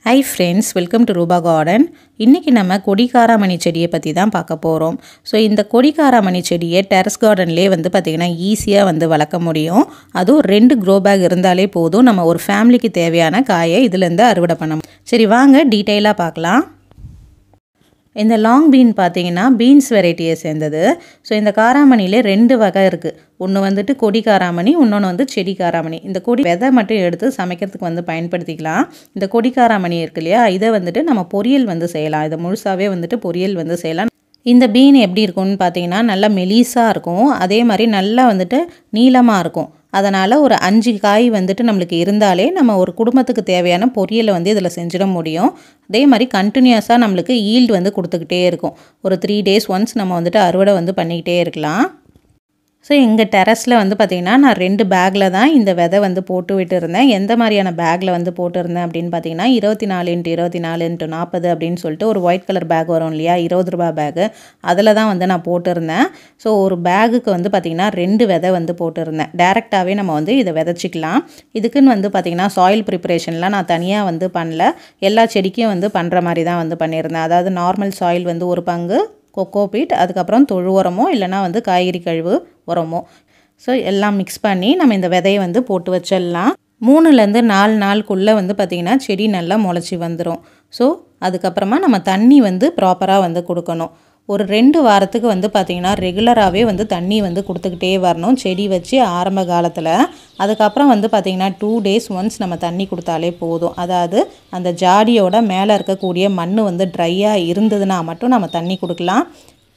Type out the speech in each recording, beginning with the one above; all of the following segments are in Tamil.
High friends welcome to Rupa garden இன்றைக்கி நம்ம கொடிக்காராமணி செடியை பற்றி தான் பார்க்க போகிறோம் ஸோ இந்த கொடிக்காராமணி செடியை டெரஸ் கார்டன்லேயே வந்து பார்த்திங்கன்னா ஈஸியாக வந்து வளர்க்க முடியும் அதுவும் ரெண்டு க்ரோ பேக் இருந்தாலே போதும் நம்ம ஒரு ஃபேமிலிக்கு தேவையான காயை இதுலேருந்து அறுவடை பண்ண முடியும். சரி வாங்க டீட்டெயிலாக பார்க்கலாம் இந்த லாங் பீன் பார்த்தீங்கன்னா பீன்ஸ் வெரைட்டியை சேர்ந்தது ஸோ இந்த காராமணியிலே ரெண்டு வகை இருக்குது ஒன்று வந்துட்டு கொடி காராமணி இன்னொன்று வந்து செடி காராமணி இந்த கொடி விதை மட்டும் எடுத்து சமைக்கிறதுக்கு வந்து பயன்படுத்திக்கலாம் இந்த கொடி காராமணி இருக்கு இல்லையா இதை வந்துட்டு நம்ம பொரியல் வந்து செய்யலாம் இதை முழுசாகவே வந்துட்டு பொரியல் வந்து செய்யலாம் இந்த பீன் எப்படி இருக்கும்னு பார்த்தீங்கன்னா நல்லா மெலிசாக இருக்கும் அதே மாதிரி நல்லா வந்துட்டு நீளமாக இருக்கும் அதனால் ஒரு அஞ்சு காய் வந்துட்டு நம்மளுக்கு இருந்தாலே நம்ம ஒரு குடும்பத்துக்கு தேவையான பொரியலை வந்து இதில் செஞ்சிட முடியும் அதே மாதிரி கண்டினியூஸாக நம்மளுக்கு ஈல்டு வந்து கொடுத்துக்கிட்டே இருக்கும் ஒரு த்ரீ டேஸ் ஒன்ஸ் நம்ம வந்துட்டு அறுவடை வந்து பண்ணிக்கிட்டே இருக்கலாம் ஸோ எங்கள் டெரஸில் வந்து பார்த்திங்கன்னா நான் ரெண்டு பேக்கில் தான் இந்த விதை வந்து போட்டு விட்டுருந்தேன் எந்த மாதிரியான பேக்கில் வந்து போட்டிருந்தேன் அப்படின்னு பார்த்தீங்கன்னா இருபத்தி நாலு இன்ட்டு இருபத்தி நாலு இன்ட்டு நாற்பது அப்படின்னு சொல்லிட்டு ஒரு ஒயிட் கலர் பேக் வரும் இல்லையா இருபது ரூபா பேக்கு அதில் தான் வந்து நான் போட்டிருந்தேன் ஸோ ஒரு பேகுக்கு வந்து பார்த்திங்கன்னா ரெண்டு விதை வந்து போட்டிருந்தேன் டேரெக்டாகவே நம்ம வந்து இதை விதைச்சிக்கலாம் இதுக்குன்னு வந்து பார்த்திங்கன்னா சாயில் ப்ரிப்பரேஷன்லாம் நான் தனியாக வந்து பண்ணல எல்லா செடிக்கும் வந்து பண்ணுற மாதிரி தான் வந்து பண்ணியிருந்தேன் அதாவது நார்மல் சாயில் வந்து ஒரு பங்கு கொக்கோ பீட் அதுக்கப்புறம் தொழு உரமோ இல்லைனா வந்து காய்கறி கழிவு உரமோ ஸோ எல்லாம் மிக்ஸ் பண்ணி நம்ம இந்த விதையை வந்து போட்டு வச்சிடலாம் மூணுலேருந்து நாலு நாளுக்குள்ளே வந்து பார்த்திங்கன்னா செடி நல்லா முளைச்சி வந்துடும் ஸோ அதுக்கப்புறமா நம்ம தண்ணி வந்து ப்ராப்பராக வந்து கொடுக்கணும் ஒரு ரெண்டு வாரத்துக்கு வந்து பார்த்திங்கன்னா ரெகுலராகவே வந்து தண்ணி வந்து கொடுத்துக்கிட்டே வரணும் செடி வச்சு ஆரம்ப காலத்தில் அதுக்கப்புறம் வந்து பார்த்திங்கன்னா டூ டேஸ் ஒன்ஸ் நம்ம தண்ணி கொடுத்தாலே போதும் அதாவது அந்த ஜாடியோட மேலே இருக்கக்கூடிய மண் வந்து ட்ரையாக இருந்ததுன்னா மட்டும் நம்ம தண்ணி கொடுக்கலாம்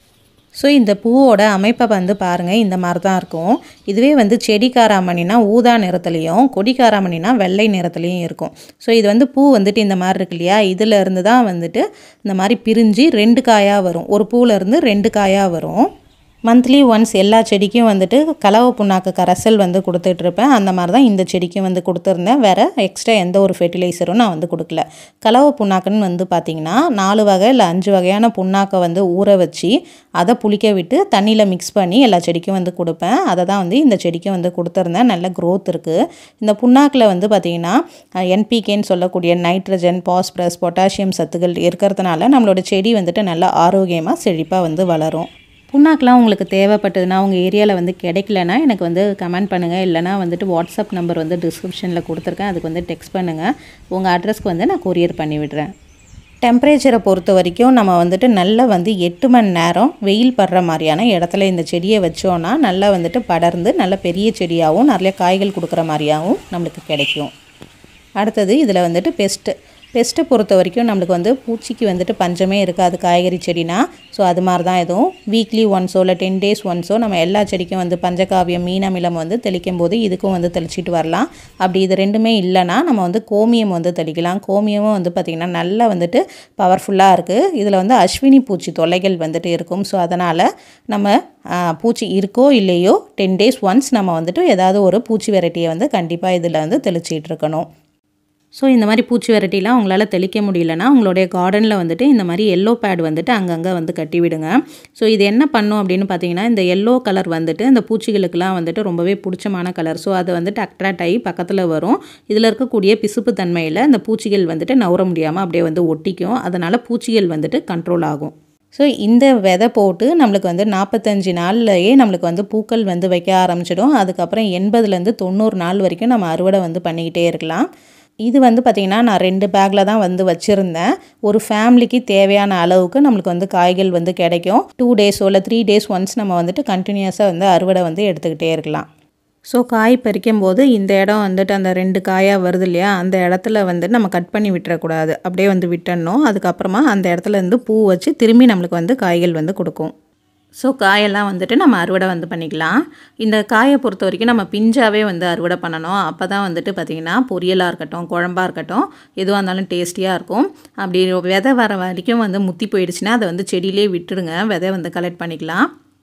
ஸோ இந்த பூவோட அமைப்பை வந்து பாருங்கள் இந்த மாதிரி தான் இருக்கும் இதுவே வந்து செடி காராமணினா ஊதா நிறத்துலையும் கொடி காராமணினா வெள்ளை நிறத்துலையும் இருக்கும் ஸோ இது வந்து பூ வந்துட்டு இந்த மாதிரி இருக்கு இல்லையா இதில் இருந்து தான் வந்துட்டு இந்த மாதிரி பிரிஞ்சு ரெண்டு காயாக வரும் ஒரு பூவிலேருந்து ரெண்டு காயாக வரும் மந்த்லி ஒன்ஸ் எல்லா செடிக்கும் வந்துட்டு கலவை புண்ணாக்கு கரைசல் வந்து கொடுத்துட்ருப்பேன் அந்த மாதிரி தான் இந்த செடிக்கும் வந்து கொடுத்துருந்தேன் வேறு எக்ஸ்ட்ரா எந்த ஒரு ஃபெர்டிலைசரும் நான் வந்து கொடுக்கல கலவை புண்ணாக்குன்னு வந்து பார்த்திங்கன்னா நாலு வகை இல்லை அஞ்சு வகையான புண்ணாக்கை வந்து ஊற வச்சு அதை புளிக்க விட்டு தண்ணியில் மிக்ஸ் பண்ணி எல்லா செடிக்கும் வந்து கொடுப்பேன் அதை தான் வந்து இந்த செடிக்கும் வந்து கொடுத்துருந்தேன் நல்ல க்ரோத் இருக்குது இந்த புண்ணாக்கில் வந்து பார்த்திங்கன்னா என்பிகேன்னு சொல்லக்கூடிய நைட்ரஜன் பாஸ்பரஸ் பொட்டாசியம் சத்துக்கள் இருக்கிறதுனால நம்மளோட செடி வந்துட்டு நல்லா ஆரோக்கியமாக செழிப்பாக வந்து வளரும் புண்ணாக்கெலாம் உங்களுக்கு தேவைப்பட்டதுன்னா உங்கள் ஏரியாவில் வந்து கிடைக்கலனா எனக்கு வந்து கமெண்ட் பண்ணுங்கள் இல்லைனா வந்துட்டு வாட்ஸ்அப் நம்பர் வந்து டிஸ்கிரிப்ஷனில் கொடுத்துருக்கேன் அதுக்கு வந்து டெக்ஸ்ட் பண்ணுங்கள் உங்கள் அட்ரஸ்க்கு வந்து நான் கொரியர் பண்ணி விடுறேன் டெம்பரேச்சரை பொறுத்த வரைக்கும் நம்ம வந்துட்டு நல்லா வந்து எட்டு மணி நேரம் வெயில் படுற மாதிரியான இடத்துல இந்த செடியை வச்சோன்னா நல்லா வந்துட்டு படர்ந்து நல்ல பெரிய செடியாகவும் நிறைய காய்கள் கொடுக்குற மாதிரியாகவும் நம்மளுக்கு கிடைக்கும் அடுத்தது இதில் வந்துட்டு பெஸ்ட்டு பெஸ்ட்டை பொறுத்த வரைக்கும் நம்மளுக்கு வந்து பூச்சிக்கு வந்துட்டு பஞ்சமே இருக்காது காய்கறி செடினா ஸோ அது மாதிரி தான் எதுவும் வீக்லி ஒன்ஸோ இல்லை டென் டேஸ் ஒன்ஸோ நம்ம எல்லா செடிக்கும் வந்து பஞ்சகாவியம் மீனமிலம் வந்து தெளிக்கும் போது இதுக்கும் வந்து தெளிச்சிட்டு வரலாம் அப்படி இது ரெண்டுமே இல்லைன்னா நம்ம வந்து கோமியம் வந்து தெளிக்கலாம் கோமியமும் வந்து பார்த்திங்கன்னா நல்லா வந்துட்டு பவர்ஃபுல்லாக இருக்குது இதில் வந்து அஸ்வினி பூச்சி தொல்லைகள் வந்துட்டு இருக்கும் ஸோ அதனால் நம்ம பூச்சி இருக்கோ இல்லையோ டென் டேஸ் ஒன்ஸ் நம்ம வந்துட்டு ஏதாவது ஒரு பூச்சி வெரைட்டியை வந்து கண்டிப்பாக இதில் வந்து தெளிச்சிட்டு இருக்கணும் ஸோ இந்த மாதிரி பூச்சி வெரைட்டிலாம் உங்களால் தெளிக்க முடியலன்னா உங்களுடைய கார்டனில் வந்துட்டு இந்த மாதிரி எல்லோ பேட் வந்துட்டு அங்கங்கே வந்து கட்டி விடுங்க ஸோ இது என்ன பண்ணும் அப்படின்னு பார்த்தீங்கன்னா இந்த எல்லோ கலர் வந்துட்டு இந்த பூச்சிகளுக்கெல்லாம் வந்துட்டு ரொம்பவே பிடிச்சமான கலர் ஸோ அது வந்துட்டு அட்ராக்ட் ஆகி பக்கத்தில் வரும் இதில் இருக்கக்கூடிய பிசுப்பு தன்மையில் இந்த பூச்சிகள் வந்துட்டு நவர முடியாமல் அப்படியே வந்து ஒட்டிக்கும் அதனால் பூச்சிகள் வந்துட்டு கண்ட்ரோல் ஆகும் ஸோ இந்த விதை போட்டு நம்மளுக்கு வந்து நாற்பத்தஞ்சு நாள்லையே நம்மளுக்கு வந்து பூக்கள் வந்து வைக்க ஆரம்பிச்சிடும் அதுக்கப்புறம் எண்பதுலேருந்து தொண்ணூறு நாள் வரைக்கும் நம்ம அறுவடை வந்து பண்ணிக்கிட்டே இருக்கலாம் இது வந்து பார்த்திங்கன்னா நான் ரெண்டு பேக்கில் தான் வந்து வச்சுருந்தேன் ஒரு ஃபேமிலிக்கு தேவையான அளவுக்கு நம்மளுக்கு வந்து காய்கள் வந்து கிடைக்கும் டூ டேஸோ இல்லை த்ரீ டேஸ் ஒன்ஸ் நம்ம வந்துட்டு கண்டினியூஸாக வந்து அறுவடை வந்து எடுத்துக்கிட்டே இருக்கலாம் ஸோ காய் பறிக்கும் போது இந்த இடம் வந்துட்டு அந்த ரெண்டு காயாக வருது இல்லையா அந்த இடத்துல வந்து நம்ம கட் பண்ணி விட்டுறக்கூடாது அப்படியே வந்து விட்டுடணும் அதுக்கப்புறமா அந்த இடத்துல இருந்து பூ வச்சு திரும்பி நம்மளுக்கு வந்து காய்கள் வந்து கொடுக்கும் ஸோ காயெல்லாம் வந்துட்டு நம்ம அறுவடை வந்து பண்ணிக்கலாம் இந்த காயை பொறுத்த வரைக்கும் நம்ம பிஞ்சாவே வந்து அறுவடை பண்ணணும் அப்போ தான் வந்துட்டு பார்த்திங்கன்னா பொரியலாக இருக்கட்டும் குழம்பா இருக்கட்டும் எதுவாக இருந்தாலும் டேஸ்டியாக இருக்கும் அப்படி விதை வர வரைக்கும் வந்து முத்தி போயிடுச்சுன்னா அதை வந்து செடியிலே விட்டுடுங்க விதை வந்து கலெக்ட் பண்ணிக்கலாம்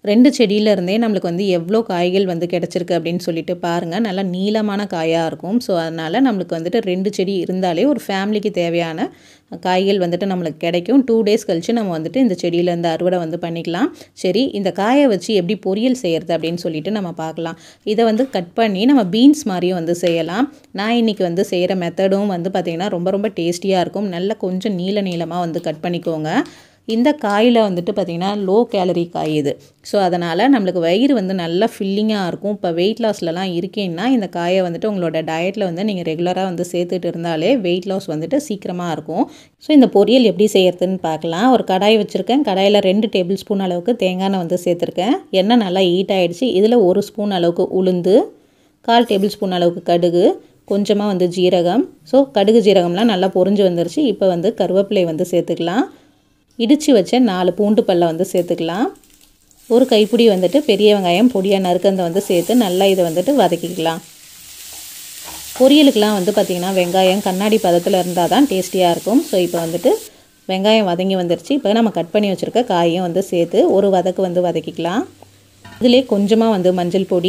ரெண்டு செடியிலேருந்தே நம்மளுக்கு வந்து எவ்வளோ காய்கள் வந்து கிடச்சிருக்கு அப்படின்னு சொல்லிட்டு பாருங்கள் நல்லா நீளமான காயாக இருக்கும் ஸோ அதனால் நம்மளுக்கு வந்துட்டு ரெண்டு செடி இருந்தாலே ஒரு ஃபேமிலிக்கு தேவையான காய்கள் வந்துட்டு நம்மளுக்கு கிடைக்கும் டூ டேஸ் கழித்து நம்ம வந்துட்டு இந்த செடியிலேருந்து அறுவடை வந்து பண்ணிக்கலாம் சரி இந்த காயை வச்சு எப்படி பொரியல் செய்கிறது அப்படின்னு சொல்லிட்டு நம்ம பார்க்கலாம் இதை வந்து கட் பண்ணி நம்ம பீன்ஸ் மாதிரியும் வந்து செய்யலாம் நான் இன்றைக்கி வந்து செய்கிற மெத்தடும் வந்து பார்த்திங்கன்னா ரொம்ப ரொம்ப டேஸ்டியாக இருக்கும் நல்லா கொஞ்சம் நீள நீளமாக வந்து கட் பண்ணிக்கோங்க இந்த காயில் வந்துட்டு பார்த்திங்கன்னா லோ கேலரி காய் இது ஸோ அதனால் நம்மளுக்கு வயிறு வந்து நல்லா ஃபில்லிங்காக இருக்கும் இப்போ வெயிட் லாஸ்லலாம் இருக்கீங்கன்னா இந்த காயை வந்துட்டு உங்களோட டயட்டில் வந்து நீங்கள் ரெகுலராக வந்து சேர்த்துட்டு இருந்தாலே வெயிட் லாஸ் வந்துட்டு சீக்கிரமாக இருக்கும் ஸோ இந்த பொரியல் எப்படி செய்யறதுன்னு பார்க்கலாம் ஒரு கடாய் வச்சுருக்கேன் கடாயில் ரெண்டு டேபிள் ஸ்பூன் அளவுக்கு தேங்காய் எண்ணெய் வந்து சேர்த்துருக்கேன் எண்ணெய் நல்லா ஹீட் ஆகிடுச்சு இதில் ஒரு ஸ்பூன் அளவுக்கு உளுந்து கால் டேபிள் ஸ்பூன் அளவுக்கு கடுகு கொஞ்சமாக வந்து ஜீரகம் ஸோ கடுகு ஜீரகம்லாம் நல்லா பொரிஞ்சு வந்துருச்சு இப்போ வந்து கருவேப்பிலை வந்து சேர்த்துக்கலாம் இடித்து வச்ச நாலு பூண்டு பல்லை வந்து சேர்த்துக்கலாம் ஒரு கைப்பிடி வந்துட்டு பெரிய வெங்காயம் பொடியாக நறுக்கந்தை வந்து சேர்த்து நல்லா இதை வந்துட்டு வதக்கிக்கலாம் பொரியலுக்கெலாம் வந்து பார்த்திங்கன்னா வெங்காயம் கண்ணாடி பதத்தில் இருந்தால் தான் டேஸ்டியாக இருக்கும் ஸோ இப்போ வந்துட்டு வெங்காயம் வதங்கி வந்துருச்சு இப்போ நம்ம கட் பண்ணி வச்சுருக்க காயும் வந்து சேர்த்து ஒரு வதக்கு வந்து வதக்கிக்கலாம் இதிலே கொஞ்சமாக வந்து மஞ்சள் பொடி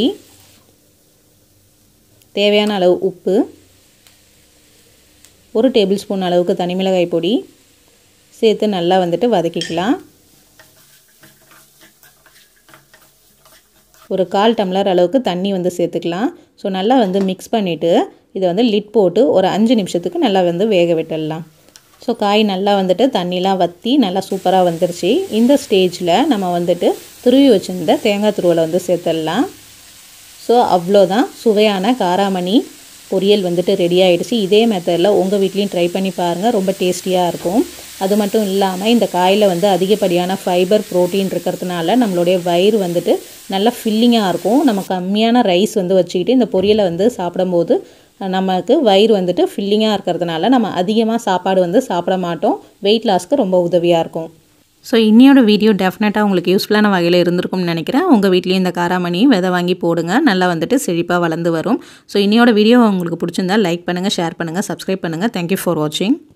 தேவையான அளவு உப்பு ஒரு டேபிள் ஸ்பூன் அளவுக்கு தனிமிளகாய் பொடி சேர்த்து நல்லா வந்துட்டு வதக்கிக்கலாம் ஒரு கால் டம்ளர் அளவுக்கு தண்ணி வந்து சேர்த்துக்கலாம் ஸோ நல்லா வந்து மிக்ஸ் பண்ணிவிட்டு இதை வந்து லிட் போட்டு ஒரு அஞ்சு நிமிஷத்துக்கு நல்லா வந்து வேக விட்டுடலாம் ஸோ காய் நல்லா வந்துட்டு தண்ணிலாம் வற்றி நல்லா சூப்பராக வந்துருச்சு இந்த ஸ்டேஜில் நம்ம வந்துட்டு துருவி வச்சுருந்த தேங்காய் துருவலை வந்து சேர்த்துடலாம் ஸோ அவ்வளோதான் சுவையான காராமணி பொரியல் வந்துட்டு ரெடி ஆகிடுச்சு இதே மெத்தடில் உங்கள் வீட்லேயும் ட்ரை பண்ணி பாருங்கள் ரொம்ப டேஸ்டியாக இருக்கும் அது மட்டும் இல்லாமல் இந்த காயில் வந்து அதிகப்படியான ஃபைபர் ப்ரோட்டீன் இருக்கிறதுனால நம்மளுடைய வயிறு வந்துட்டு நல்லா ஃபில்லிங்காக இருக்கும் நம்ம கம்மியான ரைஸ் வந்து வச்சுக்கிட்டு இந்த பொரியலை வந்து சாப்பிடும்போது நமக்கு வயிறு வந்துட்டு ஃபில்லிங்காக இருக்கிறதுனால நம்ம அதிகமாக சாப்பாடு வந்து சாப்பிட மாட்டோம் வெயிட் லாஸ்க்கு ரொம்ப உதவியாக இருக்கும் ஸோ இன்னியோட வீடியோ டெஃபினட்டாக உங்களுக்கு யூஸ்ஃபுல்லான வகையில் இருந்திருக்கும்னு நினைக்கிறேன் உங்கள் வீட்லேயும் இந்த காராமணி விதை வாங்கி போடுங்க நல்லா வந்துட்டு செழிப்பாக வளர்ந்து வரும் ஸோ இன்னியோட வீடியோ உங்களுக்கு பிடிச்சிருந்தா லைக் பண்ணுங்கள் ஷேர் பண்ணுங்கள் சப்ஸ்கிரைப் பண்ணுங்கள் தேங்க்யூ ஃபார் வாட்சிங்